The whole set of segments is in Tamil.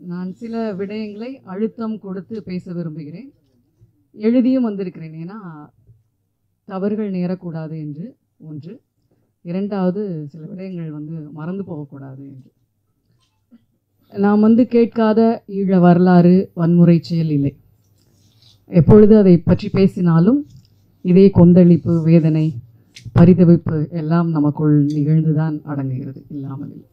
நான் சில விடயங்களை அழுத்தம் கொடுத்து பேச விரும்புகிறேன் எழுதியும் வந்திருக்கிறேன் ஏன்னா தவறுகள் நேரக்கூடாது என்று ஒன்று இரண்டாவது சில விடயங்கள் வந்து மறந்து போகக்கூடாது என்று நாம் வந்து கேட்காத ஈழ வரலாறு வன்முறை செயல் இல்லை எப்பொழுது அதை பற்றி பேசினாலும் இதே கொந்தளிப்பு வேதனை பரிதவிப்பு எல்லாம் நமக்குள் நிகழ்ந்துதான் அடங்குகிறது இல்லாமல் இல்லை.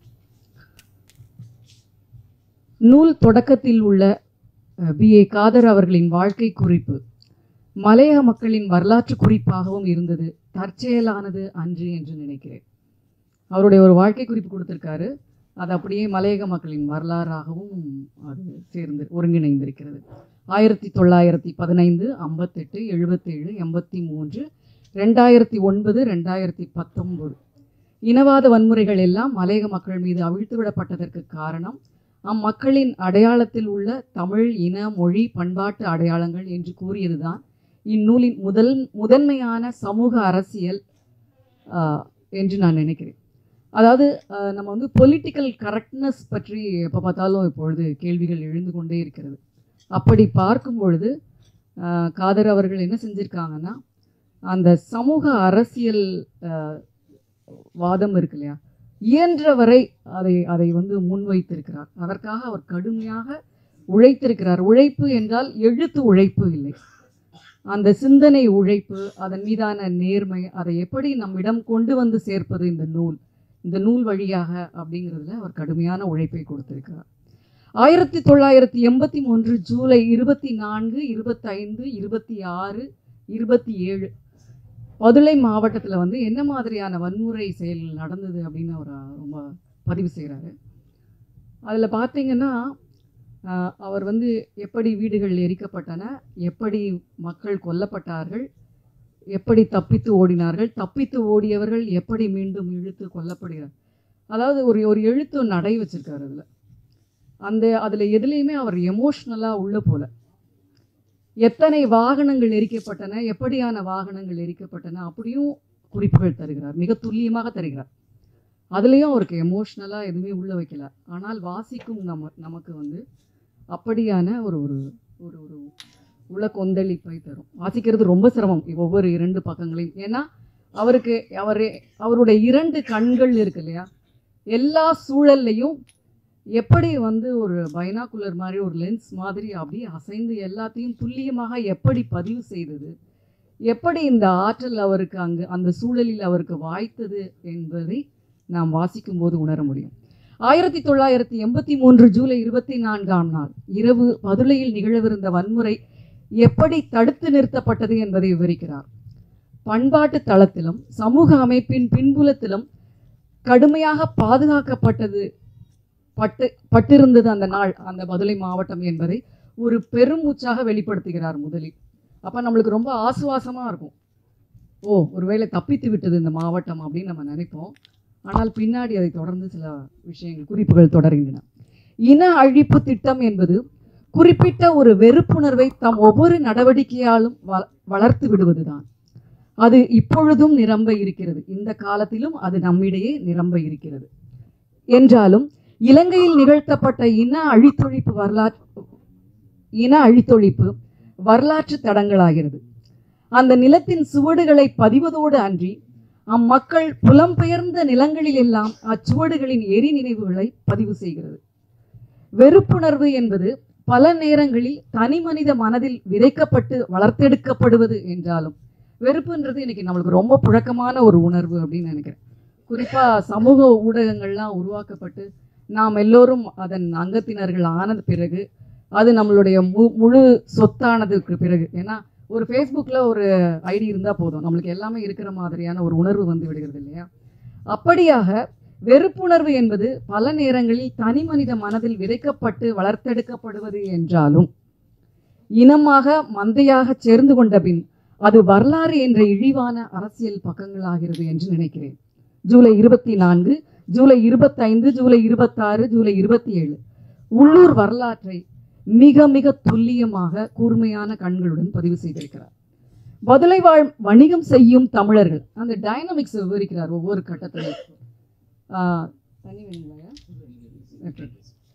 நூல் தொடக்கத்தில் உள்ள பி ஏ காதர் அவர்களின் வாழ்க்கை குறிப்பு மலையக மக்களின் வரலாற்று குறிப்பாகவும் இருந்தது தற்செயலானது அன்று என்று நினைக்கிறேன் அவருடைய ஒரு வாழ்க்கை குறிப்பு கொடுத்திருக்காரு அது அப்படியே மலையக மக்களின் வரலாறாகவும் அது சேர்ந்து ஒருங்கிணைந்திருக்கிறது ஆயிரத்தி தொள்ளாயிரத்தி பதினைந்து ஐம்பத்தெட்டு எழுபத்தேழு எண்பத்தி மூன்று ரெண்டாயிரத்தி ஒன்பது ரெண்டாயிரத்தி பத்தொன்பது இனவாத வன்முறைகள் எல்லாம் மலையக மக்கள் மீது அவிழ்த்து விடப்பட்டதற்கு காரணம் அம்மக்களின் அடையாளத்தில் உள்ள தமிழ் இன மொழி பண்பாட்டு அடையாளங்கள் என்று கூறியதுதான் இந்நூலின் முதல் முதன்மையான சமூக அரசியல் ஆஹ், என்று நான் நினைக்கிறேன் அதாவது ஆஹ், நம்ம வந்து பொலிட்டிக்கல் கரெக்ட்னஸ் பற்றி எப்போ பார்த்தாலும் இப்பொழுது கேள்விகள் எழுந்து கொண்டே இருக்கிறது அப்படி பார்க்கும் பொழுது ஆஹ், காதர் அவர்கள் என்ன செஞ்சுருக்காங்கன்னா அந்த சமூக அரசியல் ஆஹ், வாதம் இருக்கு இல்லையா இயன்றவரை அதை அதை வந்து முன்வைத்திருக்கிறார் அதற்காக அவர் கடுமையாக உழைத்திருக்கிறார் உழைப்பு என்றால் எழுத்து உழைப்பு இல்லை அந்த சிந்தனை உழைப்பு அதன் மீதான நேர்மை அதை எப்படி நம்மிடம் கொண்டு வந்து சேர்ப்பது இந்த நூல் இந்த நூல் வழியாக அப்படிங்கிறதுல அவர் கடுமையான உழைப்பை கொடுத்திருக்கிறார் ஆயிரத்தி தொள்ளாயிரத்தி எண்பத்தி மூன்று ஜூலை இருபத்தி நான்கு இருபத்தைந்து இருபத்தி ஆறு இருபத்தி ஏழு பதுளை மாவட்டத்தில் வந்து என்ன மாதிரியான வன்முறை செயல்கள் நடந்தது அப்படின்னு அவர் ரொம்ப பதிவு செய்கிறாரு அதில் பார்த்தீங்கன்னா ஆஹ், அவர் வந்து எப்படி வீடுகள் எரிக்கப்பட்டன எப்படி மக்கள் கொல்லப்பட்டார்கள் எப்படி தப்பித்து ஓடினார்கள் தப்பித்து ஓடியவர்கள் எப்படி மீண்டும் இழுத்து கொல்லப்படுகிறார் அதாவது ஒரு ஒரு எழுத்து நடை வச்சிருக்காரு அதில் அந்த அதில் எதுலேயுமே அவர் எமோஷ்னலாக உள்ள போல எத்தனை வாகனங்கள் எரிக்கப்பட்டன எப்படியான வாகனங்கள் எரிக்கப்பட்டன அப்படியும் குறிப்புகள் தருகிறார் மிக துல்லியமாக தருகிறார் அதுலேயும் அவருக்கு எமோஷ்னலாக எதுவுமே உள்ள வைக்கல ஆனால் வாசிக்கும் நம்ம நமக்கு வந்து அப்படியான ஒரு ஒரு ஒரு ஒரு உள்ள கொந்தளிப்பை தரும் வாசிக்கிறது ரொம்ப சிரமம் ஒவ்வொரு இரண்டு பக்கங்களையும் ஏன்னா அவருக்கு அவர் அவருடைய இரண்டு கண்கள் இருக்கு இல்லையா எல்லா சூழல்லையும் எப்படி வந்து ஒரு பைனாகுலர் மாதிரி ஒரு லென்ஸ் மாதிரி அப்படியே அசைந்து எல்லாத்தையும் துல்லியமாக எப்படி பதிவு செய்தது எப்படி இந்த ஆற்றல் அவருக்கு அங்கு அந்த சூழலில் அவருக்கு வாய்த்தது என்பதை நாம் வாசிக்கும் போது உணர முடியும் ஆயிரத்தி தொள்ளாயிரத்தி எண்பத்தி மூன்று ஜூலை இருபத்தி நான்காம் நாள் இரவு பதுளையில் நிகழவிருந்த வன்முறை எப்படி தடுத்து நிறுத்தப்பட்டது என்பதை விவரிக்கிறார் பண்பாட்டு தளத்திலும் சமூக அமைப்பின் பின்புலத்திலும் கடுமையாக பாதுகாக்கப்பட்டது பட்டு பட்டிருந்தது அந்த நாள் அந்த பதுளை மாவட்டம் என்பதை ஒரு பெருமூச்சாக வெளிப்படுத்துகிறார் முதலில் அப்போ நம்மளுக்கு ரொம்ப ஆசுவாசமாக இருக்கும் ஓ ஒருவேளை தப்பித்து விட்டது இந்த மாவட்டம் அப்படின்னு நம்ம நினைப்போம் ஆனால் பின்னாடி அதை தொடர்ந்து சில விஷயங்கள் குறிப்புகள் தொடர்கின்றன இன அழிப்பு திட்டம் என்பது குறிப்பிட்ட ஒரு வெறுப்புணர்வை தம் ஒவ்வொரு நடவடிக்கையாலும் வ- வளர்த்து விடுவதுதான் அது இப்பொழுதும் நிரம்ப இருக்கிறது இந்த காலத்திலும் அது நம்மிடையே நிரம்ப இருக்கிறது என்றாலும் இலங்கையில் நிகழ்த்தப்பட்ட இன அழித்தொழிப்பு வரலாற்று இன அழித்தொழிப்பு வரலாற்று தடங்களாகிறது அந்த நிலத்தின் சுவடுகளை பதிவதோடு அன்றி அம்மக்கள் புலம்பெயர்ந்த நிலங்களில் எல்லாம் அச்சுவடுகளின் எரி நினைவுகளை பதிவு செய்கிறது வெறுப்புணர்வு என்பது பல நேரங்களில் தனி மனித மனதில் விதைக்கப்பட்டு வளர்த்தெடுக்கப்படுவது என்றாலும் வெறுப்புன்றது இன்னைக்கு நம்மளுக்கு ரொம்ப புழக்கமான ஒரு உணர்வு அப்படின்னு நினைக்கிறேன் குறிப்பா சமூக ஊடகங்கள்லாம் உருவாக்கப்பட்டு நாம் எல்லோரும் அதன் அங்கத்தினர்கள் ஆனது பிறகு அது நம்மளுடைய மு முழு சொத்தானதுக்கு பிறகு ஏன்னா ஒரு ஃபேஸ்புக்கில் ஒரு ஐடி இருந்தால் போதும் நம்மளுக்கு எல்லாமே இருக்கிற மாதிரியான ஒரு உணர்வு வந்து விடுகிறது இல்லையா அப்படியாக வெறுப்புணர்வு என்பது பல நேரங்களில் தனி மனித மனதில் விதைக்கப்பட்டு வளர்த்தெடுக்கப்படுவது என்றாலும் இனமாக மந்தையாக சேர்ந்து கொண்ட பின் அது வரலாறு என்ற இழிவான அரசியல் பக்கங்களாகிறது என்று நினைக்கிறேன் ஜூலை இருபத்தி நான்கு ஜூலை இருபத்தைந்து ஜூலை இருபத்தாறு ஜூலை இருபத்தி ஏழு உள்ளூர் வரலாற்றை மிக மிக துல்லியமாக கூர்மையான கண்களுடன் பதிவு செய்திருக்கிறார் பதுளை வாழ் வணிகம் செய்யும் தமிழர்கள் அந்த டைனமிக்ஸ் விவரிக்கிறார் ஒவ்வொரு கட்டத்திலும் ஆஹ், தண்ணி வேணுங்களா Okay.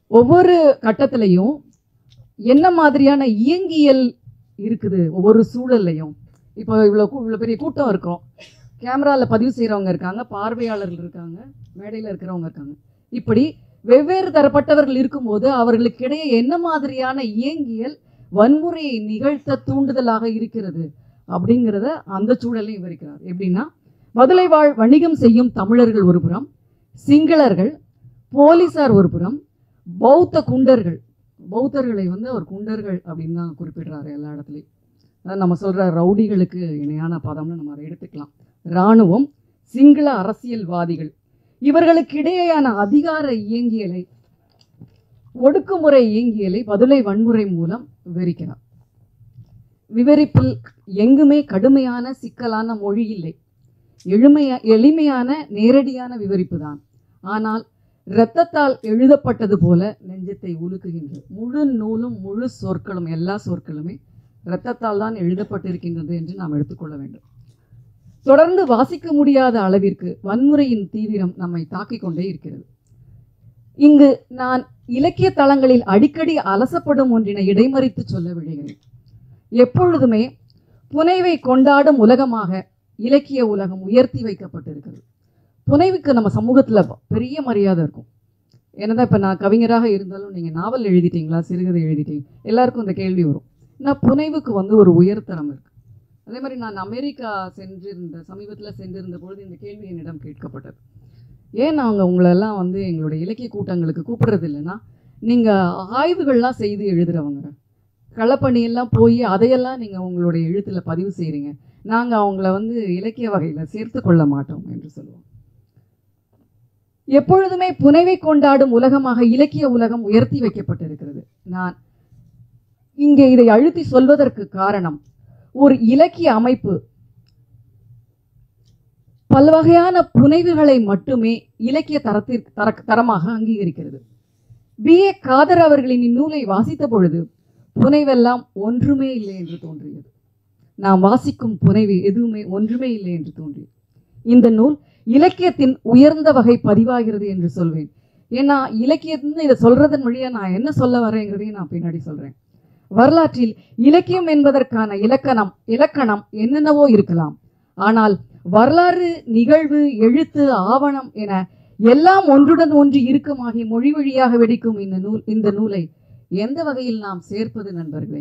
ஒவ்வொரு கட்டத்திலையும் என்ன மாதிரியான இயங்கியல் இருக்குது ஒவ்வொரு சூழல்லையும் இப்போ இவ்வளோ இவ்வளோ பெரிய கூட்டம் இருக்கோம் கேமராவில் பதிவு செய்கிறவங்க இருக்காங்க பார்வையாளர்கள் இருக்காங்க மேடையில் இருக்கிறவங்க இருக்காங்க இப்படி வெவ்வேறு தரப்பட்டவர்கள் இருக்கும்போது அவர்களுக்கிடையே என்ன மாதிரியான இயங்கியல் வன்முறையை நிகழ்த்த தூண்டுதலாக இருக்கிறது அப்படிங்கிறத அந்த சூழலையும் விவரிக்கிறார் எப்படின்னா மதுரை வாழ் வணிகம் செய்யும் தமிழர்கள் ஒரு புறம் சிங்களர்கள் போலீசார் ஒரு புறம் பௌத்த குண்டர்கள் பௌத்தர்களை வந்து அவர் குண்டர்கள் அப்படின்னு தான் குறிப்பிடுறாரு எல்லா இடத்துலையும் அதாவது நம்ம சொல்கிற ரவுடிகளுக்கு இணையான பதம்னு நம்ம அதை எடுத்துக்கலாம் இராணுவம் சிங்கள அரசியல்வாதிகள் இவர்களுக்கு இடையேயான அதிகார இயங்கியலை ஒடுக்குமுறை இயங்கியலை பதுளை வன்முறை மூலம் விவரிக்கிறார் விவரிப்பில் எங்குமே கடுமையான சிக்கலான மொழி இல்லை எளிமையா எளிமையான நேரடியான விவரிப்பு தான் ஆனால் இரத்தத்தால் எழுதப்பட்டது போல நெஞ்சத்தை உலுக்குகின்றது முழு நூலும் முழு சொற்களும் எல்லா சொற்களுமே இரத்தத்தால் தான் எழுதப்பட்டிருக்கின்றது என்று நாம் எடுத்துக்கொள்ள வேண்டும் தொடர்ந்து வாசிக்க முடியாத அளவிற்கு வன்முறையின் தீவிரம் நம்மை தாக்கிக் கொண்டே இருக்கிறது இங்கு நான் இலக்கிய தளங்களில் அடிக்கடி அலசப்படும் ஒன்றினை இடைமறித்து சொல்ல விழைகிறேன் எப்பொழுதுமே புனைவை கொண்டாடும் உலகமாக இலக்கிய உலகம் உயர்த்தி வைக்கப்பட்டிருக்கிறது புனைவுக்கு நம்ம சமூகத்தில் பெரிய மரியாதை இருக்கும் என்னதான் இப்போ நான் கவிஞராக இருந்தாலும் நீங்கள் நாவல் எழுதிட்டீங்களா சிறுகதை எழுதிட்டீங்க எல்லாருக்கும் இந்த கேள்வி வரும் நான் புனைவுக்கு வந்து ஒரு உயர்தரம் இருக்கு அதே மாதிரி நான் அமெரிக்கா சென்றிருந்த சமீபத்தில் சென்றிருந்த பொழுது இந்த கேள்வி என்னிடம் கேட்கப்பட்டது ஏன் நாங்கள் உங்களெல்லாம் வந்து எங்களுடைய இலக்கிய கூட்டங்களுக்கு கூப்பிடுறது இல்லைன்னா நீங்கள் ஆய்வுகள்லாம் செய்து எழுதுகிறவங்க களப்பணியெல்லாம் போய் அதையெல்லாம் நீங்கள் உங்களுடைய எழுத்தில் பதிவு செய்கிறீங்க நாங்கள் அவங்கள வந்து இலக்கிய வகையில் சேர்த்து கொள்ள மாட்டோம் என்று சொல்லுவோம் எப்பொழுதுமே புனைவை கொண்டாடும் உலகமாக இலக்கிய உலகம் உயர்த்தி வைக்கப்பட்டிருக்கிறது நான் இங்கே இதை அழுத்தி சொல்வதற்கு காரணம் ஒரு இலக்கிய அமைப்பு பல்வகையான புனைவுகளை மட்டுமே இலக்கிய தரத்திற்கு தர தரமாக அங்கீகரிக்கிறது பி ஏ காதர் அவர்களின் இந்நூலை வாசித்த பொழுது புனைவெல்லாம் ஒன்றுமே இல்லை என்று தோன்றியது நாம் வாசிக்கும் புனைவு எதுவுமே ஒன்றுமே இல்லை என்று தோன்றியது இந்த நூல் இலக்கியத்தின் உயர்ந்த வகை பதிவாகிறது என்று சொல்வேன் ஏன்னா இலக்கியத்தின் இதை சொல்றதன் வழியா நான் என்ன சொல்ல வரேங்கிறதையும் நான் பின்னாடி சொல்றேன் வரலாற்றில் இலக்கியம் என்பதற்கான இலக்கணம் இலக்கணம் என்னென்னவோ இருக்கலாம் ஆனால் வரலாறு நிகழ்வு எழுத்து ஆவணம் என எல்லாம் ஒன்றுடன் ஒன்று இறுக்கமாகி மொழி வழியாக வெடிக்கும் இந்த நூல் இந்த நூலை எந்த வகையில் நாம் சேர்ப்பது நண்பர்களே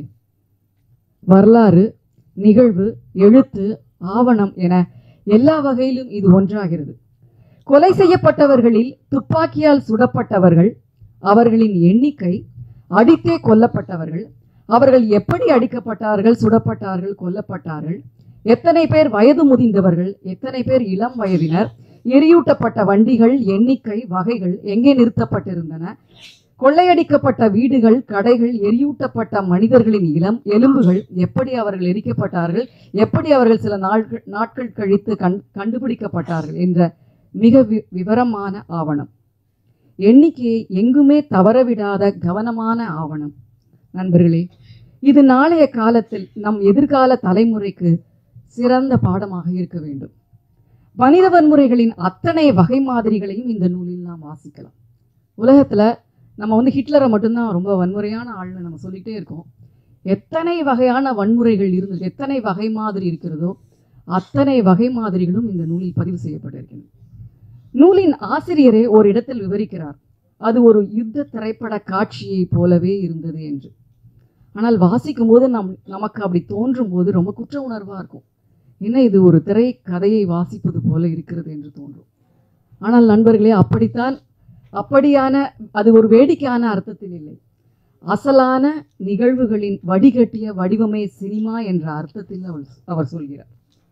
வரலாறு நிகழ்வு எழுத்து ஆவணம் என எல்லா வகையிலும் இது ஒன்றாகிறது கொலை செய்யப்பட்டவர்களில் துப்பாக்கியால் சுடப்பட்டவர்கள் அவர்களின் எண்ணிக்கை அடித்தே கொல்லப்பட்டவர்கள் அவர்கள் எப்படி அடிக்கப்பட்டார்கள் சுடப்பட்டார்கள் கொல்லப்பட்டார்கள் எத்தனை பேர் வயது முதிர்ந்தவர்கள் எத்தனை பேர் இளம் வயதினர் எரியூட்டப்பட்ட வண்டிகள் எண்ணிக்கை வகைகள் எங்கே நிறுத்தப்பட்டிருந்தன கொள்ளையடிக்கப்பட்ட வீடுகள் கடைகள் எரியூட்டப்பட்ட மனிதர்களின் இளம் எலும்புகள் எப்படி அவர்கள் எரிக்கப்பட்டார்கள் எப்படி அவர்கள் சில நாட்கள் நாட்கள் கழித்து கண் கண்டுபிடிக்கப்பட்டார்கள் என்ற மிக வி விவரமான ஆவணம் எண்ணிக்கையை எங்குமே தவறவிடாத கவனமான ஆவணம் நண்பர்களே இது நாளைய காலத்தில் நம் எதிர்கால தலைமுறைக்கு சிறந்த பாடமாக இருக்க வேண்டும் மனித வன்முறைகளின் அத்தனை வகை மாதிரிகளையும் இந்த நூலில் நாம் வாசிக்கலாம் உலகத்துல நம்ம வந்து ஹிட்லரை மட்டும்தான் ரொம்ப வன்முறையான ஆள்னு நம்ம சொல்லிட்டே இருக்கோம் எத்தனை வகையான வன்முறைகள் இருந்தது எத்தனை வகை மாதிரி இருக்கிறதோ அத்தனை வகை மாதிரிகளும் இந்த நூலில் பதிவு செய்யப்பட்டிருக்கின்றன நூலின் ஆசிரியரே ஒரு இடத்தில் விவரிக்கிறார் அது ஒரு யுத்த திரைப்பட காட்சியைப் போலவே இருந்தது என்று ஆனால் வாசிக்கும் போது நம் நமக்கு அப்படி தோன்றும் போது ரொம்ப குற்ற உணர்வாக இருக்கும் என்ன இது ஒரு திரை கதையை வாசிப்பது போல இருக்கிறது என்று தோன்றும் ஆனால் நண்பர்களே அப்படித்தான் அப்படியான அது ஒரு வேடிக்கையான அர்த்தத்தில் இல்லை அசலான நிகழ்வுகளின் வடிகட்டிய வடிவமே சினிமா என்ற அர்த்தத்தில் அவர் அவர் சொல்கிறார்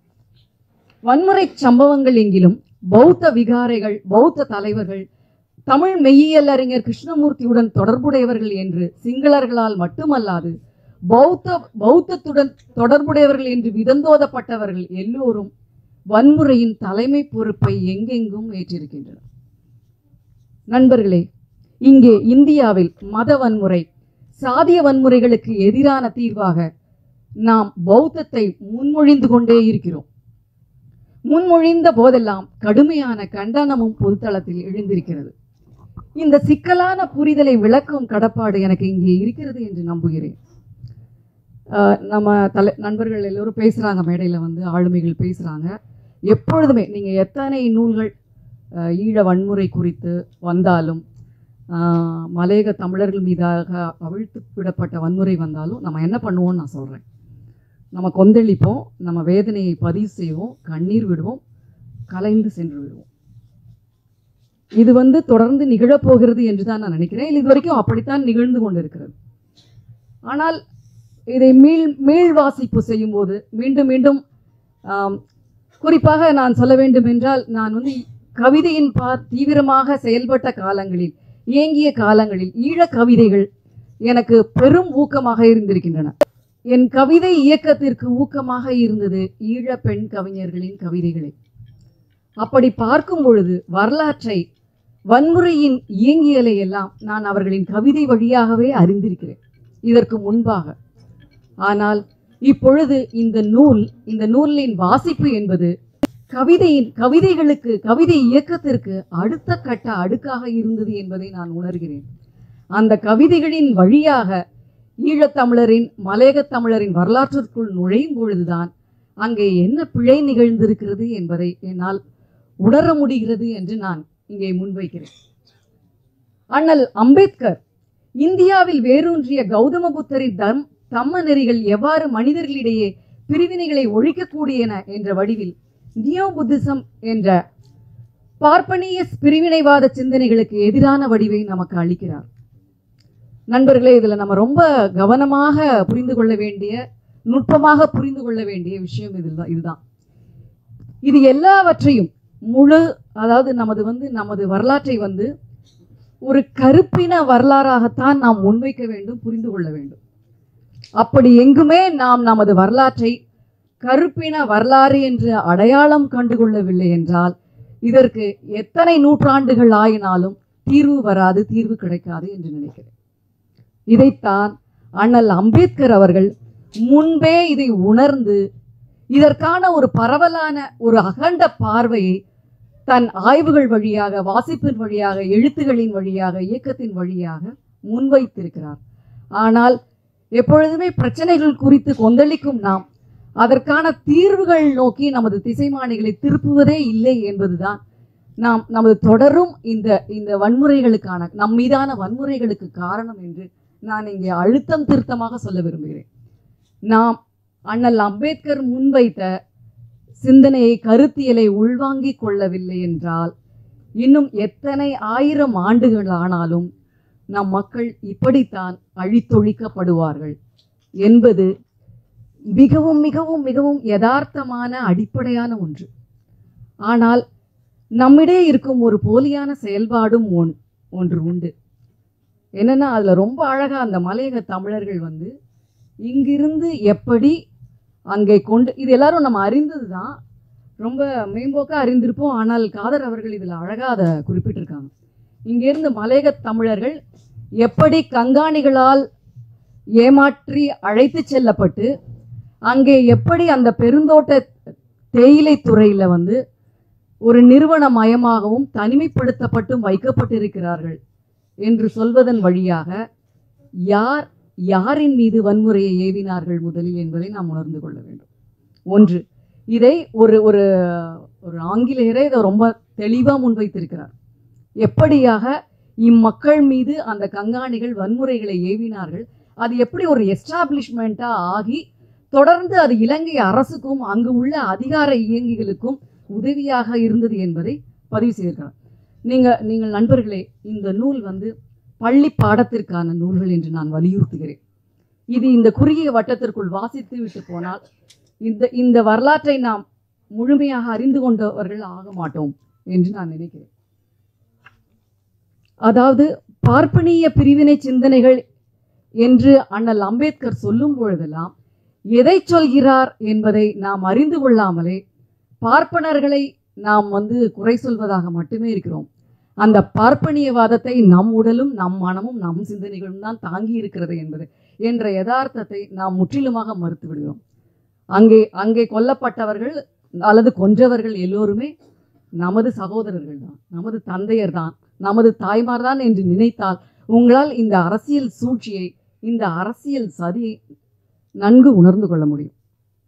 வன்முறை சம்பவங்கள் எங்கிலும் பௌத்த விகாரைகள் பௌத்த தலைவர்கள் தமிழ் மெய்யியல் அறிஞர் கிருஷ்ணமூர்த்தியுடன் தொடர்புடையவர்கள் என்று சிங்களர்களால் மட்டுமல்லாது பௌத்த பௌத்தத்துடன் தொடர்புடையவர்கள் என்று விதந்தோதப்பட்டவர்கள் எல்லோரும் வன்முறையின் தலைமை பொறுப்பை எங்கெங்கும் ஏற்றிருக்கின்றனர் நண்பர்களே இங்கே இந்தியாவில் மத வன்முறை சாதிய வன்முறைகளுக்கு எதிரான தீர்வாக நாம் பௌத்தத்தை முன்மொழிந்து கொண்டே இருக்கிறோம் முன்மொழிந்த போதெல்லாம் கடுமையான கண்டனமும் பொதுத்தளத்தில் எழுந்திருக்கிறது இந்த சிக்கலான புரிதலை விளக்கும் கடப்பாடு எனக்கு இங்கே இருக்கிறது என்று நம்புகிறேன் ஆஹ் நம்ம தலை நண்பர்கள் எல்லோரும் பேசுகிறாங்க மேடையில் வந்து ஆளுமைகள் பேசுகிறாங்க எப்பொழுதுமே நீங்கள் எத்தனை நூல்கள் ஆஹ் ஈழ வன்முறை குறித்து வந்தாலும் ஆஹ் மலையக தமிழர்கள் மீதாக அவிழ்த்து விடப்பட்ட வன்முறை வந்தாலும் நம்ம என்ன பண்ணுவோம்னு நான் சொல்கிறேன் நம்ம கொந்தளிப்போம் நம்ம வேதனையை பதிவு செய்வோம் கண்ணீர் விடுவோம் கலைந்து சென்று விடுவோம் இது வந்து தொடர்ந்து நிகழப்போகிறது என்று தான் நான் நினைக்கிறேன் இது வரைக்கும் அப்படித்தான் நிகழ்ந்து கொண்டிருக்கிறது ஆனால் இதை மீள் மீள் வாசிப்பு செய்யும்போது மீண்டும் மீண்டும் ஆம், குறிப்பாக நான் சொல்ல வேண்டும் என்றால் நான் வந்து கவிதையின் பார் தீவிரமாக செயல்பட்ட காலங்களில் இயங்கிய காலங்களில் ஈழக் கவிதைகள் எனக்கு பெரும் ஊக்கமாக இருந்திருக்கின்றன என் கவிதை இயக்கத்திற்கு ஊக்கமாக இருந்தது ஈழ பெண் கவிஞர்களின் கவிதைகளே அப்படி பார்க்கும் பொழுது வரலாற்றை வன்முறையின் இயங்கியலை எல்லாம் நான் அவர்களின் கவிதை வழியாகவே அறிந்திருக்கிறேன் இதற்கு முன்பாக ஆனால் இப்பொழுது இந்த நூல் இந்த நூலின் வாசிப்பு என்பது கவிதையின் கவிதைகளுக்கு கவிதை இயக்கத்திற்கு அடுத்த கட்ட அடுக்காக இருந்தது என்பதை நான் உணர்கிறேன் அந்த கவிதைகளின் வழியாக ஈழத்தமிழரின் மலையகத் தமிழரின் வரலாற்றிற்குள் நுழையும் பொழுதுதான் அங்கே என்ன பிழை நிகழ்ந்திருக்கிறது என்பதை என்னால் உணர முடிகிறது என்று நான் இங்கே முன்வைக்கிறேன் அண்ணல் அம்பேத்கர் இந்தியாவில் வேரூன்றிய கௌதம புத்தரின் தம் தம்ம நெறிகள் எவ்வாறு மனிதர்களிடையே பிரிவினைகளை ஒழிக்கக்கூடியன என்ற வடிவில் நியோ புத்திசம் என்ற பார்ப்பனிய பிரிவினைவாத சிந்தனைகளுக்கு எதிரான வடிவை நமக்கு அளிக்கிறார் நண்பர்களே இதில் நம்ம ரொம்ப கவனமாக புரிந்து கொள்ள வேண்டிய நுட்பமாக புரிந்து கொள்ள வேண்டிய விஷயம் இதில் தான் இதுதான் இது எல்லாவற்றையும் முழு அதாவது நமது வந்து நமது வரலாற்றை வந்து ஒரு கருப்பின வரலாறாகத்தான் நாம் முன்வைக்க வேண்டும் புரிந்து கொள்ள வேண்டும் அப்படி எங்குமே நாம் நமது வரலாற்றை கருப்பின வரலாறு என்று அடையாளம் கண்டுகொள்ளவில்லை என்றால் இதற்கு எத்தனை நூற்றாண்டுகள் ஆயினாலும் தீர்வு வராது தீர்வு கிடைக்காது என்று நினைக்கிறேன் இதைத்தான் அண்ணல் அம்பேத்கர் அவர்கள் முன்பே இதை உணர்ந்து இதற்கான ஒரு பரவலான ஒரு அகண்ட பார்வையை தன் ஆய்வுகள் வழியாக வாசிப்பின் வழியாக எழுத்துகளின் வழியாக இயக்கத்தின் வழியாக முன்வைத்திருக்கிறார் ஆனால் எப்பொழுதுமே பிரச்சனைகள் குறித்து கொந்தளிக்கும் நாம் அதற்கான தீர்வுகள் நோக்கி நமது திசைமானிகளை திருப்புவதே இல்லை என்பதுதான் நாம் நமது தொடரும் இந்த இந்த வன்முறைகளுக்கான நம் மீதான வன்முறைகளுக்கு காரணம் என்று நான் இங்கே அழுத்தம் திருத்தமாக சொல்ல விரும்புகிறேன் நாம் அண்ணல் அம்பேத்கர் முன்வைத்த சிந்தனையை கருத்தியலை உள்வாங்கிக் கொள்ளவில்லை என்றால் இன்னும் எத்தனை ஆயிரம் ஆண்டுகள் ஆனாலும் நம் மக்கள் இப்படித்தான் அழித்தொழிக்கப்படுவார்கள் என்பது மிகவும் மிகவும் மிகவும் யதார்த்தமான அடிப்படையான ஒன்று ஆனால் நம்மிடையே இருக்கும் ஒரு போலியான செயல்பாடும் ஒன் ஒன்று உண்டு என்னன்னா அதில் ரொம்ப அழகா அந்த மலையக தமிழர்கள் வந்து இங்கிருந்து எப்படி அங்கே கொண்டு இது எல்லாரும் நம்ம அறிந்தது தான் ரொம்ப மேம்போக்காக அறிந்திருப்போம் ஆனால் காதர் அவர்கள் இதில் அழகாக அதை குறிப்பிட்டிருக்காங்க இங்கிருந்து மலையக தமிழர்கள் எப்படி கங்காணிகளால் ஏமாற்றி அழைத்து செல்லப்பட்டு அங்கே எப்படி அந்த பெருந்தோட்ட தேயிலை துறையில் வந்து ஒரு நிறுவனமயமாகவும் தனிமைப்படுத்தப்பட்டும் வைக்கப்பட்டிருக்கிறார்கள் என்று சொல்வதன் வழியாக யார் யாரின் மீது வன்முறையை ஏவினார்கள் முதலில் என்பதை நாம் உணர்ந்து கொள்ள வேண்டும் ஒன்று இதை ஒரு ஒரு ஒரு ஆங்கிலேயரே இதை ரொம்ப தெளிவாக முன்வைத்திருக்கிறார் எப்படியாக இம்மக்கள் மீது அந்த கங்காணிகள் வன்முறைகளை ஏவினார்கள் அது எப்படி ஒரு எஸ்டாப்ளிஷ்மெண்ட்டாக ஆகி தொடர்ந்து அது இலங்கை அரசுக்கும் அங்கு உள்ள அதிகார இயங்கிகளுக்கும் உதவியாக இருந்தது என்பதை பதிவு செய்திருக்கிறார் நீங்கள் நீங்கள் நண்பர்களே இந்த நூல் வந்து பள்ளி பாடத்திற்கான நூல்கள் என்று நான் வலியுறுத்துகிறேன் இது இந்த குறுகிய வட்டத்திற்குள் வாசித்து விட்டு போனால் இந்த இந்த வரலாற்றை நாம் முழுமையாக அறிந்து கொண்டவர்கள் ஆக மாட்டோம் என்று நான் நினைக்கிறேன் அதாவது பார்ப்பனிய பிரிவினை சிந்தனைகள் என்று அண்ணல் அம்பேத்கர் சொல்லும் பொழுதெல்லாம் எதை சொல்கிறார் என்பதை நாம் அறிந்து கொள்ளாமலே பார்ப்பனர்களை நாம் வந்து குறை சொல்வதாக மட்டுமே இருக்கிறோம் அந்த பார்ப்பனியவாதத்தை நம் உடலும் நம் மனமும் நம் சிந்தனைகளும் தான் தாங்கி இருக்கிறது என்பது என்ற யதார்த்தத்தை நாம் முற்றிலுமாக மறுத்து விடுகிறோம் அங்கே அங்கே கொல்லப்பட்டவர்கள் அல்லது கொன்றவர்கள் எல்லோருமே நமது சகோதரர்கள் தான் நமது தந்தையர் தான் நமது தாய்மார் தான் என்று நினைத்தால் உங்களால் இந்த அரசியல் சூழ்ச்சியை இந்த அரசியல் சதியை நன்கு உணர்ந்து கொள்ள முடியும்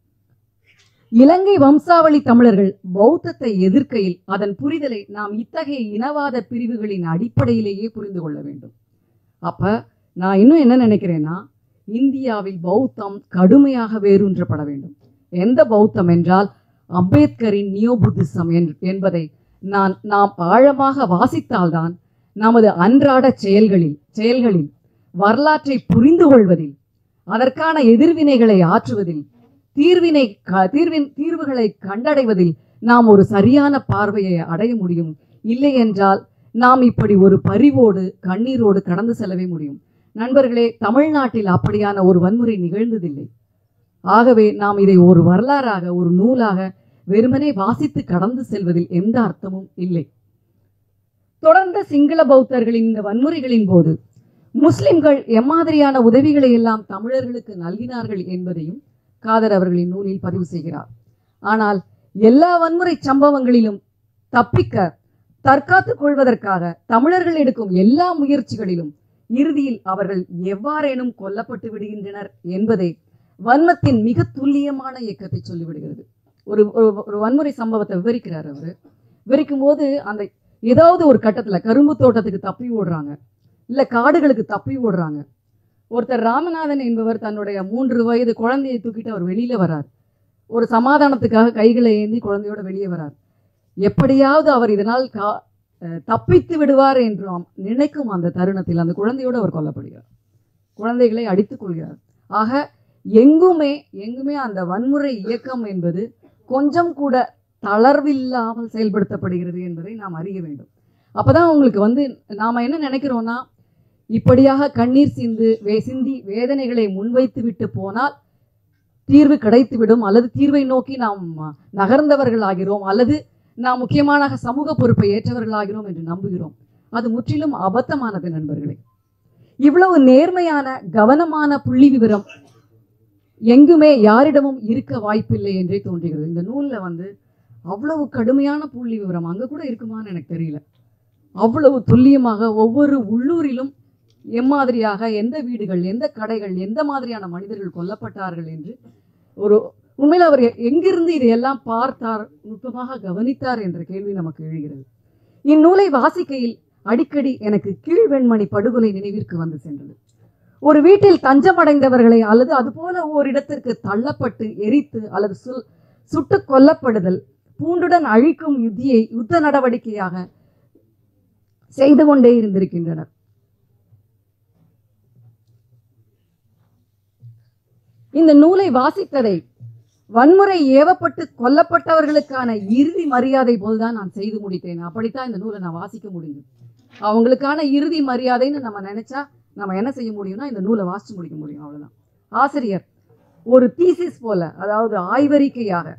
இலங்கை வம்சாவளி தமிழர்கள் பௌத்தத்தை எதிர்க்கையில் அதன் புரிதலை நாம் இத்தகைய இனவாத பிரிவுகளின் அடிப்படையிலேயே புரிந்து கொள்ள வேண்டும் அப்ப நான் இன்னும் என்ன நினைக்கிறேன்னா இந்தியாவில் பௌத்தம் கடுமையாக வேரூன்றப்பட வேண்டும் எந்த பௌத்தம் என்றால் அம்பேத்கரின் நியோ புத்திசம் என்பதை நான் நாம் ஆழமாக வாசித்தால்தான் நமது அன்றாட செயல்களில் செயல்களில் வரலாற்றை புரிந்து கொள்வதில் அதற்கான எதிர்வினைகளை ஆற்றுவதில் தீர்வினை க- தீர்வின் தீர்வுகளை கண்டடைவதில் நாம் ஒரு சரியான பார்வையை அடைய முடியும் இல்லை என்றால் நாம் இப்படி ஒரு பரிவோடு கண்ணீரோடு கடந்து செல்லவே முடியும் நண்பர்களே தமிழ்நாட்டில் அப்படியான ஒரு வன்முறை நிகழ்ந்ததில்லை ஆகவே நாம் இதை ஒரு வரலாறாக ஒரு நூலாக வெறுமனே வாசித்து கடந்து செல்வதில் எந்த அர்த்தமும் இல்லை தொடர்ந்த சிங்கள பௌத்தர்களின் இந்த வன்முறைகளின் போது முஸ்லிம்கள் எம்மாதிரியான உதவிகளை எல்லாம் தமிழர்களுக்கு நல்கினார்கள் என்பதையும் காதர் அவர்களின் நூலில் பதிவு செய்கிறார் ஆனால் எல்லா வன்முறை சம்பவங்களிலும் தப்பிக்க தற்காத்துக் கொள்வதற்காக தமிழர்கள் எடுக்கும் எல்லா முயற்சிகளிலும் இறுதியில் அவர்கள் எவ்வாறேனும் கொல்லப்பட்டு விடுகின்றனர் என்பதே வன்மத்தின் மிக துல்லியமான இயக்கத்தை சொல்லிவிடுகிறது ஒரு ஒரு- ஒரு வன்முறை சம்பவத்தை விவரிக்கிறார் அவர் விவரிக்கும் போது அந்த ஏதாவது ஒரு கட்டத்துல கரும்பு தோட்டத்துக்கு தப்பி ஓடுறாங்க இல்ல காடுகளுக்கு தப்பி ஓடுறாங்க ஒருத்தர் ராமநாதன் என்பவர் தன்னுடைய மூன்று வயது குழந்தையை தூக்கிட்டு அவர் வெளியில வரார் ஒரு சமாதானத்துக்காக கைகளை ஏந்தி குழந்தையோட வெளியே வரார் எப்படியாவது அவர் இதனால் கா அஹ் தப்பித்து விடுவார் என்று நாம் நினைக்கும் அந்த தருணத்தில் அந்த குழந்தையோடு அவர் கொல்லப்படுகிறார் குழந்தைகளை அடித்துக் கொள்கிறார் ஆக எங்குமே எங்குமே அந்த வன்முறை இயக்கம் என்பது கொஞ்சம் கூட தளர்வில்லாமல் செயல்படுத்தப்படுகிறது என்பதை நாம் அறிய வேண்டும் அப்பதான் உங்களுக்கு வந்து நாம என்ன நினைக்கிறோம்னா இப்படியாக கண்ணீர் சிந்து வே சிந்தி வேதனைகளை முன்வைத்து விட்டு போனால் தீர்வு கிடைத்துவிடும் அல்லது தீர்வை நோக்கி நாம் நகர்ந்தவர்கள் ஆகிறோம் அல்லது நாம் முக்கியமான சமூக பொறுப்பை ஏற்றவர்களாகிறோம் என்று நம்புகிறோம் அது முற்றிலும் அபத்தமானது நண்பர்களே இவ்வளவு நேர்மையான கவனமான புள்ளி விவரம் எங்குமே யாரிடமும் இருக்க வாய்ப்பில்லை என்றே தோன்றுகிறது இந்த நூல்ல வந்து அவ்வளவு கடுமையான புள்ளி விவரம் அங்க கூட இருக்குமான்னு எனக்கு தெரியல அவ்வளவு துல்லியமாக ஒவ்வொரு உள்ளூரிலும் எம்மாதிரியாக எந்த வீடுகள் எந்த கடைகள் எந்த மாதிரியான மனிதர்கள் கொல்லப்பட்டார்கள் என்று ஒரு உண்மையில் அவர் எ- எங்கிருந்து இதையெல்லாம் பார்த்தார் நுட்பமாக கவனித்தார் என்ற கேள்வி நமக்கு எழுகிறது இந்நூலை வாசிக்கையில் அடிக்கடி எனக்கு கீழ்வெண்மணி படுகொலை நினைவிற்கு வந்து சென்றது ஒரு வீட்டில் தஞ்சமடைந்தவர்களை அல்லது அதுபோல ஓரிடத்திற்கு தள்ளப்பட்டு எரித்து அல்லது சு சுட்டுக் கொல்லப்படுதல் பூண்டுடன் அழிக்கும் யுத்தியை யுத்த நடவடிக்கையாக செய்து கொண்டே இருந்திருக்கின்றனர் இந்த நூலை வாசித்ததை வன்முறை ஏவப்பட்டு கொல்லப்பட்டவர்களுக்கான இறுதி மரியாதை போல்தான் நான் செய்து முடித்தேன் அப்படித்தான் இந்த நூலை நான் வாசிக்க முடியும் அவங்களுக்கான இறுதி மரியாதைன்னு நம்ம நினைச்சா நம்ம என்ன செய்ய முடியும்னா இந்த நூலை வாசிச்சு முடிக்க முடியும் அவ்வளவுதான் ஆசிரியர் ஒரு தீசிஸ் போல அதாவது ஆய்வறிக்கையாக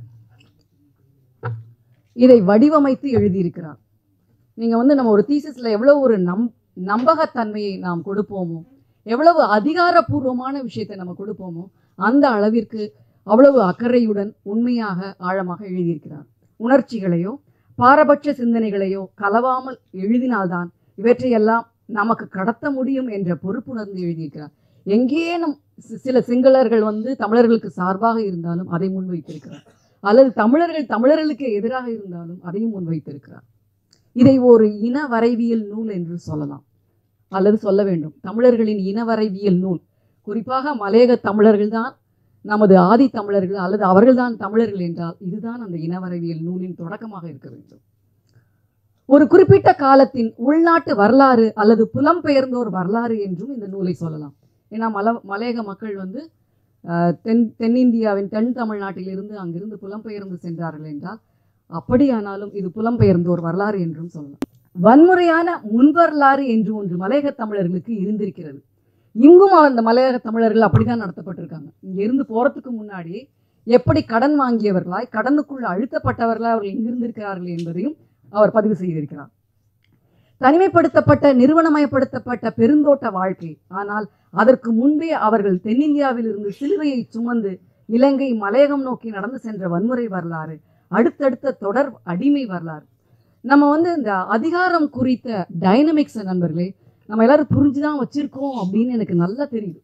இதை வடிவமைத்து எழுதியிருக்கிறார் நீங்க வந்து நம்ம ஒரு தீசிஸ்ல எவ்வளவு ஒரு நம் நம்பகத்தன்மையை நாம் கொடுப்போமோ எவ்வளவு அதிகாரப்பூர்வமான விஷயத்தை நம்ம கொடுப்போமோ அந்த அளவிற்கு அவ்வளவு அக்கறையுடன் உண்மையாக ஆழமாக எழுதியிருக்கிறார் உணர்ச்சிகளையோ பாரபட்ச சிந்தனைகளையோ கலவாமல் எழுதினால்தான் இவற்றையெல்லாம் நமக்கு கடத்த முடியும் என்ற பொறுப்புணர்ந்து எழுதியிருக்கிறார் எங்கேனும் சி- சில சிங்களர்கள் வந்து தமிழர்களுக்கு சார்பாக இருந்தாலும் அதை முன்வைத்திருக்கிறார் அல்லது தமிழர்கள் தமிழர்களுக்கு எதிராக இருந்தாலும் அதையும் முன்வைத்திருக்கிறார் இதை ஒரு இன வரைவியல் நூல் என்று சொல்லலாம் அல்லது சொல்ல வேண்டும் தமிழர்களின் இன வரைவியல் நூல் குறிப்பாக மலையக தமிழர்கள் தான் நமது ஆதி தமிழர்கள் அல்லது அவர்கள்தான் தமிழர்கள் என்றால் இதுதான் அந்த இனவரவியல் நூலின் தொடக்கமாக இருக்க வேண்டும் ஒரு குறிப்பிட்ட காலத்தின் உள்நாட்டு வரலாறு அல்லது புலம்பெயர்ந்தோர் வரலாறு என்றும் இந்த நூலை சொல்லலாம் ஏன்னா மல மலையக மக்கள் வந்து ஆஹ், தென் தென்னிந்தியாவின் தென் தமிழ்நாட்டிலிருந்து அங்கிருந்து புலம்பெயர்ந்து சென்றார்கள் என்றால் அப்படியானாலும் இது புலம்பெயர்ந்தோர் வரலாறு என்றும் சொல்லலாம் வன்முறையான முன்வரலாறு என்று ஒன்று மலையக தமிழர்களுக்கு இருந்திருக்கிறது இங்கும் அந்த மலையக தமிழர்கள் அப்படிதான் நடத்தப்பட்டிருக்காங்க இங்க இருந்து போறதுக்கு முன்னாடி எப்படி கடன் வாங்கியவர்களாய் கடனுக்குள் அழுத்தப்பட்டவர்களாய் அவர்கள் எங்கிருந்திருக்கிறார்கள் என்பதையும் அவர் பதிவு செய்திருக்கிறார் தனிமைப்படுத்தப்பட்ட நிறுவனமயப்படுத்தப்பட்ட பெருந்தோட்ட வாழ்க்கை ஆனால் அதற்கு முன்பே அவர்கள் தென்னிந்தியாவில் இருந்து சிலுவையை சுமந்து இலங்கை மலையகம் நோக்கி நடந்து சென்ற வன்முறை வரலாறு அடுத்தடுத்த தொடர் அடிமை வரலாறு நம்ம வந்து இந்த அதிகாரம் குறித்த டைனமிக்ஸ் நண்பர்களே நம்ம எல்லாரும் புரிஞ்சுதான் வச்சிருக்கோம் அப்படின்னு எனக்கு நல்லா தெரியுது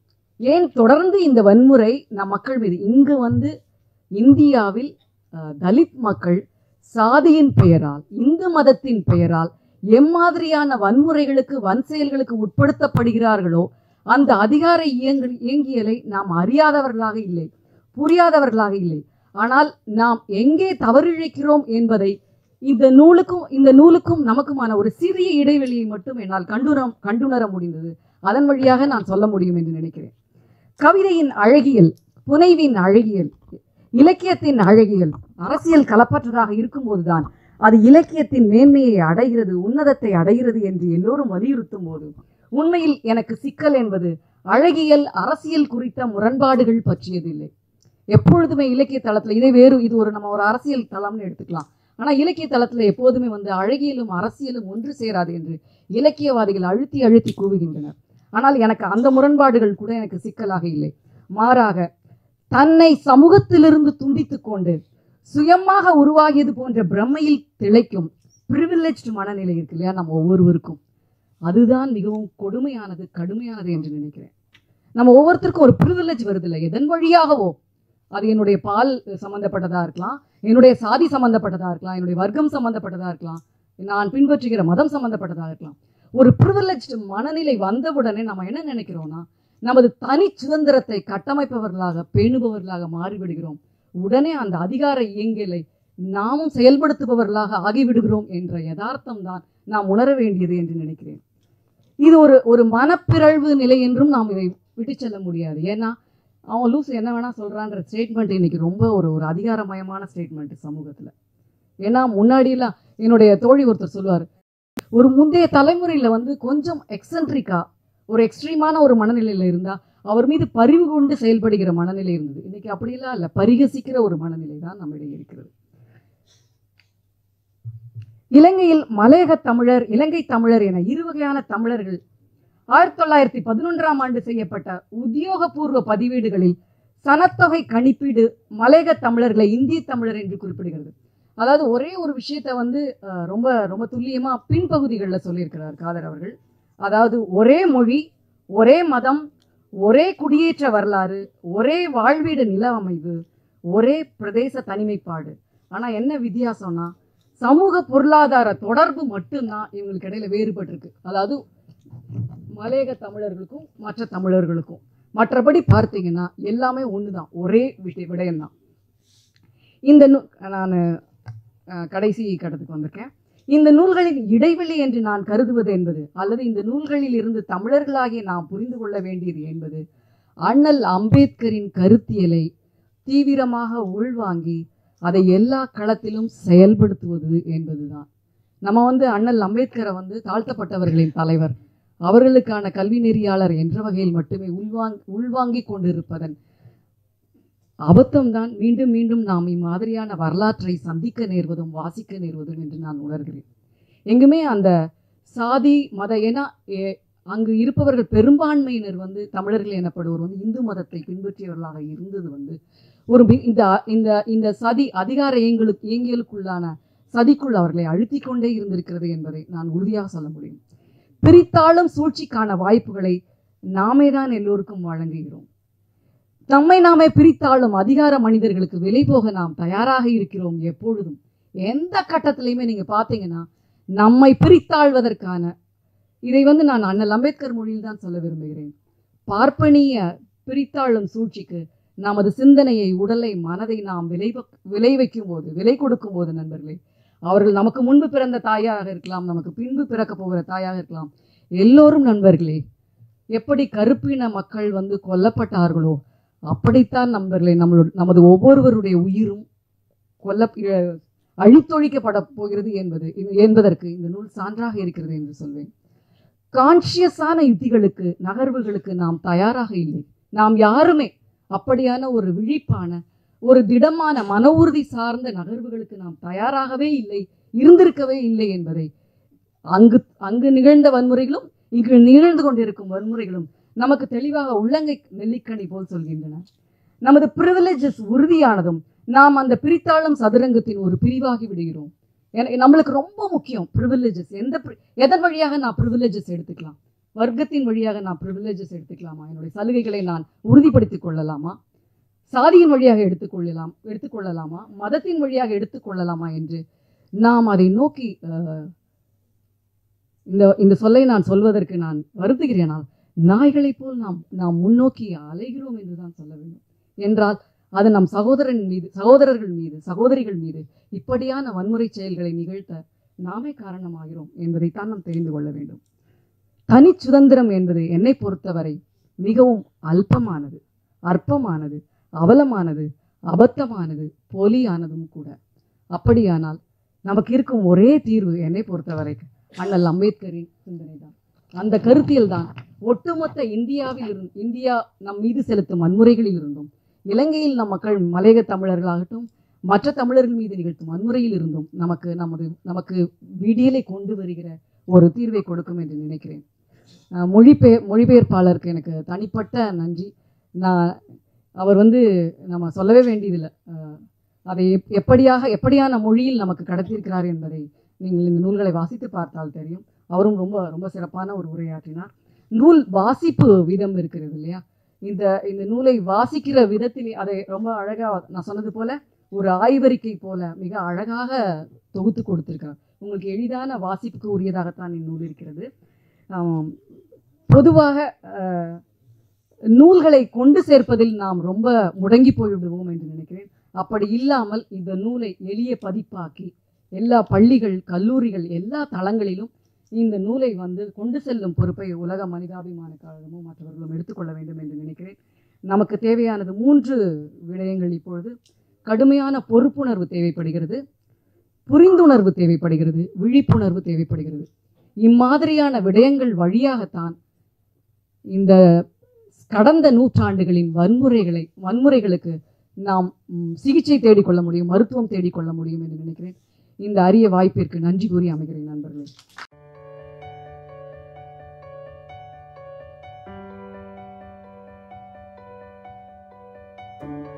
ஏன் தொடர்ந்து இந்த வன்முறை நம் மக்கள் மீது இங்கு வந்து இந்தியாவில் அஹ், தலித் மக்கள் சாதியின் பெயரால் இந்து மதத்தின் பெயரால் எம்மாதிரியான வன்முறைகளுக்கு வன் செயல்களுக்கு உட்படுத்தப்படுகிறார்களோ அந்த அதிகார இயங்கு இயங்கியலை நாம் அறியாதவர்களாக இல்லை புரியாதவர்களாக இல்லை ஆனால் நாம் எங்கே தவறிழைக்கிறோம் என்பதை இந்த நூலுக்கும் இந்த நூலுக்கும் நமக்குமான ஒரு சிறிய இடைவெளியை மட்டும் என்னால் கண்டுணர கண்டுணர முடிந்தது அதன் வழியாக நான் சொல்ல முடியும் என்று நினைக்கிறேன் கவிதையின் அழகியல் புனைவின் அழகியல் இலக்கியத்தின் அழகியல் அரசியல் கலப்பற்றதாக இருக்கும்போதுதான் அது இலக்கியத்தின் மேன்மையை அடைகிறது உன்னதத்தை அடைகிறது என்று எல்லோரும் வலியுறுத்தும் போது உண்மையில் எனக்கு சிக்கல் என்பது அழகியல் அரசியல் குறித்த முரண்பாடுகள் பற்றியதில்லை எப்பொழுதுமே இலக்கிய தளத்துல இதே வேறு இது ஒரு நம்ம ஒரு அரசியல் தளம்னு எடுத்துக்கலாம் ஆனா இலக்கிய தளத்துல எப்போதுமே வந்து அழகியலும் அரசியலும் ஒன்று சேராது என்று இலக்கியவாதிகள் அழுத்தி அழுத்தி கூவுகின்றனர் ஆனால் எனக்கு அந்த முரண்பாடுகள் கூட எனக்கு சிக்கலாக இல்லை மாறாக தன்னை சமூகத்திலிருந்து துண்டித்துக் கொண்டு சுயமாக உருவாகியது போன்ற பிரம்மையில் திளைக்கும் ப்ரிவிலேஜ்டு மனநிலை இருக்கு இல்லையா நம்ம ஒவ்வொருவருக்கும் அதுதான் மிகவும் கொடுமையானது கடுமையானது என்று நினைக்கிறேன் நம்ம ஒவ்வொருத்தருக்கும் ஒரு ப்ரிவிலேஜ் வருது இல்லை எதன் வழியாகவோ அது என்னுடைய பால் சம்பந்தப்பட்டதா இருக்கலாம் என்னுடைய சாதி சம்பந்தப்பட்டதா இருக்கலாம் என்னுடைய வர்க்கம் சம்பந்தப்பட்டதா இருக்கலாம் நான் பின்பற்றுகிற மதம் சம்பந்தப்பட்டதா இருக்கலாம் ஒரு ப்ரிவிலேஜ்டு மனநிலை வந்தவுடனே நம்ம என்ன நினைக்கிறோம்னா நமது தனி சுதந்திரத்தை கட்டமைப்பவர்களாக பேணுபவர்களாக மாறிவிடுகிறோம் உடனே அந்த அதிகார இயங்கியலை நாமும் செயல்படுத்துபவர்களாக ஆகிவிடுகிறோம் என்ற யதார்த்தம் தான் நாம் உணர வேண்டியது என்று நினைக்கிறேன் இது ஒரு ஒரு மனப்பிறழ்வு நிலை என்றும் நாம் இதை விட்டு செல்ல முடியாது ஏன்னா அவன் லூஸ் என்ன வேணா சொல்றான்ற ஸ்டேட்மெண்ட் இன்னைக்கு ரொம்ப ஒரு ஒரு அதிகாரமயமான ஸ்டேட்மெண்ட் சமூகத்துல ஏன்னா முன்னாடியெல்லாம் என்னுடைய தோழி ஒருத்தர் சொல்லுவார் ஒரு முந்தைய தலைமுறையில வந்து கொஞ்சம் எக்ஸென்ட்ரிக்கா ஒரு எக்ஸ்ட்ரீமான ஒரு மனநிலையில இருந்தா அவர் மீது பரிவு கொண்டு செயல்படுகிற மனநிலை இருந்தது இன்னைக்கு அப்படியெல்லாம் இல்ல பரிகசிக்கிற ஒரு மனநிலை தான் நம்மிடையே இருக்கிறது இலங்கையில் மலையக தமிழர் இலங்கை தமிழர் என இரு வகையான தமிழர்கள் ஆயிரத்தி தொள்ளாயிரத்தி பதினொன்றாம் ஆண்டு செய்யப்பட்ட உத்தியோகபூர்வ பதிவேடுகளில் சனத்தொகை கணிப்பீடு மலையக தமிழர்களை இந்திய தமிழர் என்று குறிப்பிடுகிறது அதாவது ஒரே ஒரு விஷயத்தை வந்து அஹ், ரொம்ப ரொம்ப துல்லியமா பின்பகுதிகளில் சொல்லியிருக்கிறார் காதர் அவர்கள் அதாவது ஒரே மொழி ஒரே மதம் ஒரே குடியேற்ற வரலாறு ஒரே வாழ்வீடு நில அமைவு ஒரே பிரதேச தனிமைப்பாடு ஆனா என்ன வித்தியாசம்னா சமூக பொருளாதார தொடர்பு மட்டும்தான் இவங்களுக்கு இடையில வேறுபட்டிருக்கு அதாவது மலையக தமிழர்களுக்கும் மற்ற தமிழர்களுக்கும் மற்றபடி பார்த்தீங்கன்னா எல்லாமே ஒண்ணுதான் ஒரே விஷய விடயம்தான் இந்த நூ நான் கடைசி கட்டத்துக்கு வந்திருக்கேன் இந்த நூல்களின் இடைவெளி என்று நான் கருதுவது என்பது அல்லது இந்த நூல்களில் இருந்து தமிழர்களாகிய நாம் புரிந்து கொள்ள வேண்டியது என்பது அண்ணல் அம்பேத்கரின் கருத்தியலை தீவிரமாக உள்வாங்கி அதை எல்லா களத்திலும் செயல்படுத்துவது என்பதுதான் நம்ம வந்து அண்ணல் அம்பேத்கரை வந்து தாழ்த்தப்பட்டவர்களின் தலைவர் அவர்களுக்கான கல்வி நெறியாளர் என்ற வகையில் மட்டுமே உள்வாங் உள்வாங்கிக் கொண்டிருப்பதன் அபத்தம்தான் மீண்டும் மீண்டும் நாம் இம்மாதிரியான வரலாற்றை சந்திக்க நேர்வதும் வாசிக்க நேர்வதும் என்று நான் உணர்கிறேன் எங்குமே அந்த சாதி மத ஏன்னா எ- அங்கு இருப்பவர்கள் பெரும்பான்மையினர் வந்து தமிழர்கள் எனப்படுவோர் வந்து இந்து மதத்தை பின்பற்றியவர்களாக இருந்தது வந்து ஒரு மி- இந்த இந்த இந்த சதி அதிகார இயங்களுக்கு இயங்கியலுக்குள்ளான சதிக்குள் அவர்களை அழுத்திக் கொண்டே இருந்திருக்கிறது என்பதை நான் உறுதியாக சொல்ல முடியும் பிரித்தாளும் சூழ்ச்சிக்கான வாய்ப்புகளை நாமே தான் எல்லோருக்கும் வழங்குகிறோம் நம்மை நாமே பிரித்தாளும் அதிகார மனிதர்களுக்கு விலை போக நாம் தயாராக இருக்கிறோம் எப்பொழுதும் எந்த கட்டத்திலையுமே நீங்க பார்த்தீங்கன்னா நம்மை பிரித்தாழ்வதற்கான இதை வந்து நான் அண்ணல் அம்பேத்கர் மொழியில் தான் சொல்ல விரும்புகிறேன் பார்ப்பனிய பிரித்தாளும் சூழ்ச்சிக்கு நமது சிந்தனையை உடலை மனதை நாம் விலை வக்- விலை வைக்கும் போது விலை கொடுக்கும் போது நண்பர்களே அவர்கள் நமக்கு முன்பு பிறந்த தாயாக இருக்கலாம் நமக்கு பின்பு பிறக்க போகிற தாயாக இருக்கலாம் எல்லோரும் நண்பர்களே எப்படி கருப்பின மக்கள் வந்து கொல்லப்பட்டார்களோ அப்படித்தான் நண்பர்களே நம்மளோட நமது ஒவ்வொருவருடைய உயிரும் கொல்ல இழ- அழித்தொழிக்கப்பட போகிறது என்பது இது- என்பதற்கு இந்த நூல் சான்றாக இருக்கிறது என்று சொல்வேன் கான்ஷியஸான யுத்திகளுக்கு நகர்வுகளுக்கு நாம் தயாராக இல்லை நாம் யாருமே அப்படியான ஒரு விழிப்பான ஒரு திடமான மன உறுதி சார்ந்த நகர்வுகளுக்கு நாம் தயாராகவே இல்லை இருந்திருக்கவே இல்லை என்பதை அங்கு அங்கு நிகழ்ந்த வன்முறைகளும் இங்கு நிகழ்ந்து கொண்டிருக்கும் வன்முறைகளும் நமக்கு தெளிவாக உள்ளங்கை நெல்லிக்கனி போல் சொல்கின்றன நமது பிரிவிலேஜஸ் உறுதியானதும் நாம் அந்த பிரித்தாளும் சதுரங்கத்தின் ஒரு பிரிவாகி விடுகிறோம் எனக்கு நம்மளுக்கு ரொம்ப முக்கியம் ப்ரிவிலேஜஸ் எந்த pri- எதன் வழியாக நான் ப்ரிவிலேஜஸ் எடுத்துக்கலாம் வர்க்கத்தின் வழியாக நான் ப்ரிவிலேஜஸ் எடுத்துக்கலாமா என்னுடைய சலுகைகளை நான் உறுதிப்படுத்திக் கொள்ளலாமா சாதியின் வழியாக எடுத்துக்கொள்ளலாம் எடுத்துக்கொள்ளலாமா மதத்தின் வழியாக எடுத்துக்கொள்ளலாமா என்று நாம் அதை நோக்கி அஹ், இந்த இந்த சொல்லை நான் சொல்வதற்கு நான் வருந்துகிறேனால் நாய்களைப் போல் நாம் நாம் முன்னோக்கி அலைகிறோம் என்று தான் சொல்ல வேண்டும் என்றால் அது நம் சகோதரன் மீது சகோதரர்கள் மீது சகோதரிகள் மீது இப்படியான வன்முறை செயல்களை நிகழ்த்த நாமே காரணமாகிறோம் என்பதைத்தான் நாம் தெரிந்து கொள்ள வேண்டும் தனி சுதந்திரம் என்பது என்னை பொறுத்தவரை மிகவும் அல்பமானது அற்பமானது அவலமானது அபத்தமானது போலியானதும் கூட அப்படியானால் நமக்கு இருக்கும் ஒரே தீர்வு என்னை பொறுத்தவரை அண்ணல் அம்பேத்கரின் சிந்தனை தான் அந்த கருத்தியல் தான் ஒட்டுமொத்த இந்தியாவில் இருந்து இந்தியா நம் மீது செலுத்தும் வன்முறைகளில் இருந்தும் இலங்கையில் நம் மக்கள் மலையக தமிழர்களாகட்டும் மற்ற தமிழர்கள் மீது நிகழ்த்தும் வன்முறையில் இருந்தும் நமக்கு நமது நமக்கு விடியலை கொண்டு வருகிற ஒரு தீர்வை கொடுக்கும் என்று நினைக்கிறேன் அஹ் மொழிபெயர் மொழிபெயர்ப்பாளருக்கு எனக்கு தனிப்பட்ட நன்றி நான் அவர் வந்து நம்ம சொல்லவே வேண்டியதில்லை அஹ் அதை எப்- எப்படியாக எப்படியான மொழியில் நமக்கு கடத்தியிருக்கிறார் என்பதை நீங்கள் இந்த நூல்களை வாசித்து பார்த்தால் தெரியும் அவரும் ரொம்ப ரொம்ப சிறப்பான ஒரு உரையாற்றினார் நூல் வாசிப்பு விதம் இருக்கிறது இல்லையா இந்த இந்த நூலை வாசிக்கிற விதத்தில் அதை ரொம்ப அழகா நான் சொன்னது போல ஒரு ஆய்வறிக்கை போல மிக அழகாக தொகுத்து கொடுத்திருக்கார் உங்களுக்கு எளிதான வாசிப்புக்கு உரியதாகத்தான் இந்நூல் இருக்கிறது ஆம், பொதுவாக அஹ், நூல்களை கொண்டு சேர்ப்பதில் நாம் ரொம்ப முடங்கி போய்விடுவோம் என்று நினைக்கிறேன் அப்படி இல்லாமல் இந்த நூலை எளிய பதிப்பாக்கி எல்லா பள்ளிகள் கல்லூரிகள் எல்லா தளங்களிலும் இந்த நூலை வந்து கொண்டு செல்லும் பொறுப்பை உலக மனிதாபிமான கழகமும் மற்றவர்களும் எடுத்துக்கொள்ள வேண்டும் என்று நினைக்கிறேன் நமக்கு தேவையானது மூன்று விடயங்கள் இப்பொழுது கடுமையான பொறுப்புணர்வு தேவைப்படுகிறது புரிந்துணர்வு தேவைப்படுகிறது விழிப்புணர்வு தேவைப்படுகிறது இம்மாதிரியான விடயங்கள் வழியாகத்தான் இந்த கடந்த நூற்றாண்டுகளின் வன்முறைகளை வன்முறைகளுக்கு நாம் ம், சிகிச்சை தேடிக்கொள்ள முடியும் மருத்துவம் தேடிக்கொள்ள முடியும் என்று நினைக்கிறேன் இந்த அரிய வாய்ப்பிற்கு நன்றி கூறி அமைகிறேன் நண்பர்களே Thank